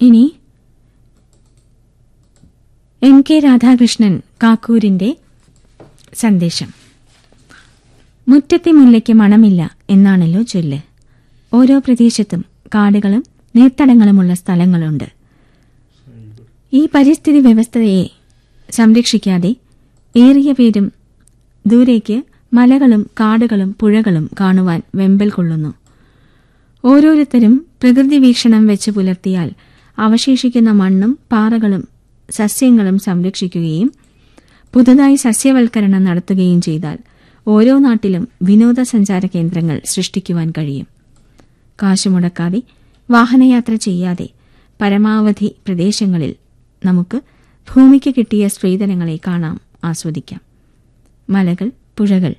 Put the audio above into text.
ഇനി M K Radhakrishnan കാക്കൂരിന്റെ സന്ദേശം മുറ്റത്തെ മുല്ലയ്ക്ക് മണമില്ല എന്നാണല്ലോ ചൊല്ല് ഓരോ പ്രദേശത്തും കാടുകളും നീർത്തടങ്ങളുമുള്ള സ്ഥലങ്ങളുണ്ട് ഈ പരിസ്ഥിതി വ്യവസ്ഥയെ സംരക്ഷിക്കാതെ ഏറിയ പേരും ദൂരേക്ക് മലകളും കാടുകളും പുഴകളും കാണുവാൻ വെമ്പൽ കൊള്ളുന്നു ഓരോരുത്തരും പ്രകൃതി വീക്ഷണം വെച്ച് പുലർത്തിയാൽ അവശേഷിക്കുന്ന മണ്ണും പാറകളും സസ്യങ്ങളും സംരക്ഷിക്കുകയും പുതുതായി സസ്യവൽക്കരണം നടത്തുകയും ചെയ്താൽ ഓരോ നാട്ടിലും വിനോദസഞ്ചാര കേന്ദ്രങ്ങൾ സൃഷ്ടിക്കുവാൻ കഴിയും കാശുമുടക്കാതെ വാഹനയാത്ര ചെയ്യാതെ പരമാവധി പ്രദേശങ്ങളിൽ നമുക്ക് ഭൂമിക്ക് കിട്ടിയ സ്ത്രീധനങ്ങളെ കാണാം ആസ്വദിക്കാം മലകൾ പുഴകൾ